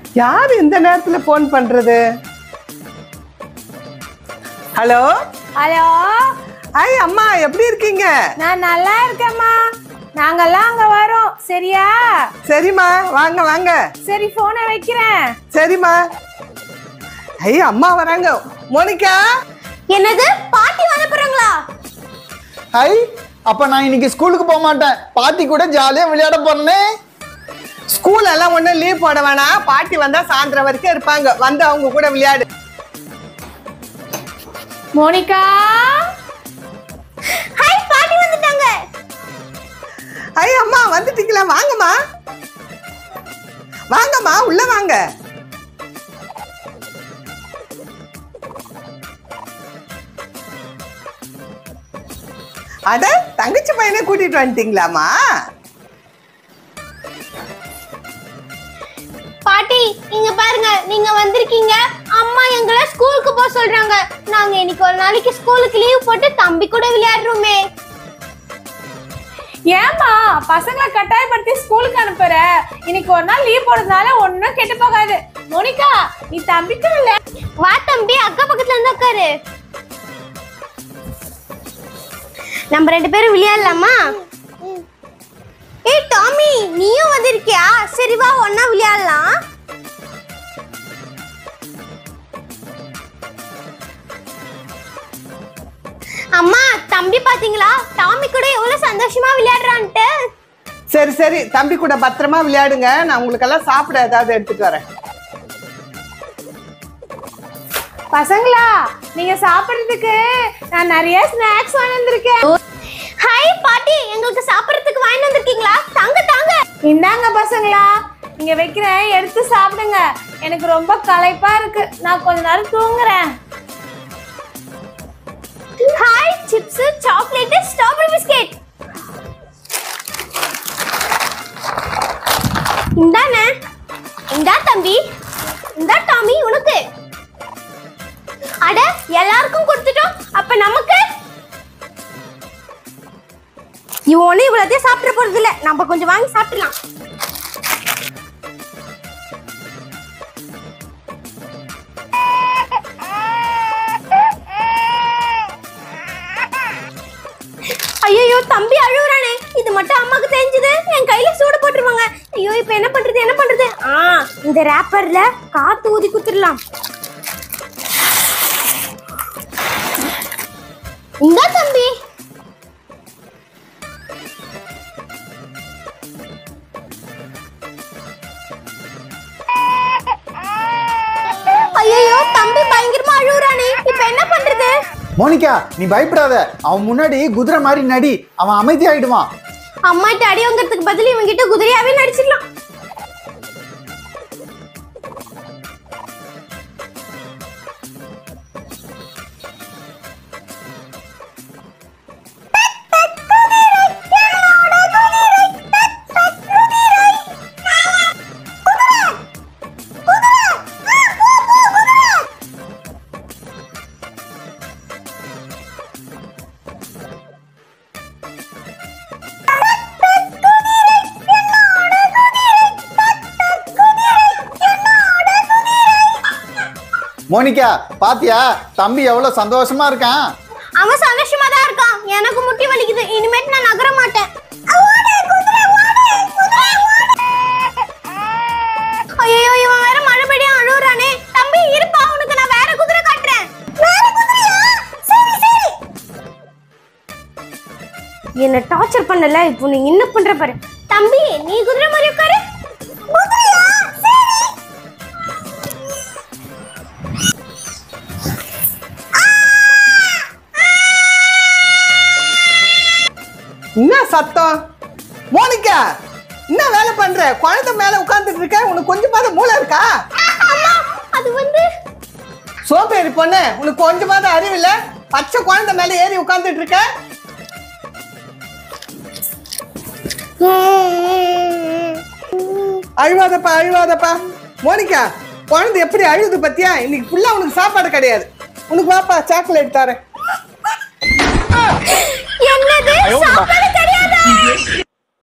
யார் இந்த நேரத்துல ஃபோன் பண்றது ஹலோ ஹலோ ஹாய் அம்மா எப்படி இருக்கீங்க நான் நல்லா இருக்கேம்மா நாங்கெல்லாம் அங்க வரோம் சரியா சரிம்மா வாங்க வாங்க சரி போனை வைக்கிறேன் சரிம்மா ஐய் அம்மா வராங்க மோனிகா என்னது பாட்டி வர போறாங்களா ஹை அப்ப நான் இன்னைக்கு ஸ்கூலுக்கு போக மாட்டேன் பாட்டி கூட ஜாலியா விளையாட போறேனே ஸ்கூல் எல்லாம் ஒன்றும் லீவ் போட வேணாம் பாட்டி வந்தா சாயந்தரம் வரைக்கும் இருப்பாங்க வந்து அவங்க கூட விளையாடு மோனிகா ஹாய் பாட்டி வந்துட்டாங்க ஐய் அம்மா வந்துட்டீங்களா வாங்கம்மா வாங்கம்மா உள்ள வாங்க அட தங்கச்சி பையனை கூட்டிட்டு வந்துட்டீங்களாம்மா பாட்டி இங்க பாருங்க நீங்க வந்திருக்கீங்க அம்மா எங்களை ஸ்கூலுக்கு போக சொல்றாங்க நாங்க இன்னைக்கு ஒரு நாளைக்கு ஸ்கூலுக்கு லீவ் போட்டு தம்பி கூட விளையாடுறோமே ஏம்மா பசங்களை கட்டாயப்படுத்தி ஸ்கூலுக்கு அனுப்புற இன்னைக்கு ஒரு நாள் லீவ் போடுறதுனால ஒன்றும் கெட்டு போகாது மோனிகா நீ தம்பிக்கு விளையா வா தம்பி அக்கா பக்கத்துல இருந்து உட்காரு நம்ம ரெண்டு பேரும் விளையாடலாமா ஏய் டாமி நீயும் வந்திருக்கியா சரி வா ஒண்ணா விளையாடலாம் அம்மா தம்பி பாத்தீங்களா டாமி கூட எவ்வளவு சந்தோஷமா விளையாடுறான்ட்டு சரி சரி தம்பி கூட பத்திரமா விளையாடுங்க நான் உங்களுக்கெல்லாம் சாப்பிட ஏதாவது எடுத்துட்டு வரேன் பசங்களா நீங்க சாப்பிடுறதுக்கு நான் நிறைய ஸ்நாக்ஸ் வாங்கி வந்திருக்கேன் ஹாய் பாட்டி எங்களுக்கு சாப்பிடுறதுக்கு வாங்கி வந்திருக்கீங்களா தாங்க தாங்க இந்தாங்க பசங்களா நீங்க வைக்கிறேன் எடுத்து சாப்பிடுங்க எனக்கு ரொம்ப களைப்பா இருக்கு நான் கொஞ்ச நேரம் தூங்குறேன் hi chips chocolate strawberry biscuit இந்தானே இந்தா தம்பி இந்தா டாமி உனக்கு அட எல்லாருக்கும் கொடுத்துட்டோம் அப்ப நமக்கு இவன் ஒண்ணு இவ்வளோத்தையும் சாப்பிட போறது இல்ல நம்ம கொஞ்சம் வாங்கி சாப்பிடலாம் ஐயோ தம்பி அழுகுறானே இது மட்டும் அம்மாக்கு தெரிஞ்சது என் கையில சூடு போட்டுருவாங்க ஐயோ இப்ப என்ன பண்றது என்ன பண்றது ஆ இந்த ரேப்பர்ல காத்து ஊதி குத்துடலாம் இந்தா தம்பி ஐயோ தம்பி பயங்கரமா அழுகுறானே இப்ப என்ன பண்றது மோனிகா நீ பயப்படாத அவன் முன்னாடி குதிரை மாதிரி நடி அவன் அமைதியாயிடுவான் அம்மாட்ட அடி வாங்குறதுக்கு பதில் இவங்க கிட்ட குதிரையாவே நடிச்சிடலாம் மோனிகா பாத்தியா தம்பி எவ்வளவு சந்தோஷமா இருக்கான் அவன் சந்தோஷமா தான் இருக்கான் எனக்கு முட்டி வலிக்குது இனிமேட்டு நான் நகர மாட்டேன் ஐயோ இவன் வேற மறுபடியும் அழுகுறானே தம்பி இருப்பா உனக்கு நான் வேற குதிரை காட்டுறேன் வேற குதிரையா சரி சரி என்ன டார்ச்சர் பண்ணல இப்போ நீ என்ன பண்ற பாரு தம்பி நீ குதிரை மாதிரி உட்காரு குதிரையா சரி என்ன சத்தம் மோனிகா என்ன வேலை பண்ற குழந்தை மேல உட்கார்ந்துட்டு இருக்க உனக்கு கொஞ்சமாவது மூளை இருக்கா அம்மா அது வந்து சோம்பேறி பொண்ணு உனக்கு கொஞ்சமாவது அறிவு இல்ல பச்சை குழந்தை மேல ஏறி உட்கார்ந்துட்டு இருக்க அழுவாதப்பா அழுவாதப்பா மோனிகா குழந்தை எப்படி அழுது பத்தியா இன்னைக்கு ஃபுல்லா உனக்கு சாப்பாடு கிடையாது உனக்கு வாப்பா சாக்லேட் தரேன் என்னது சாப்பாடு கிடையாதா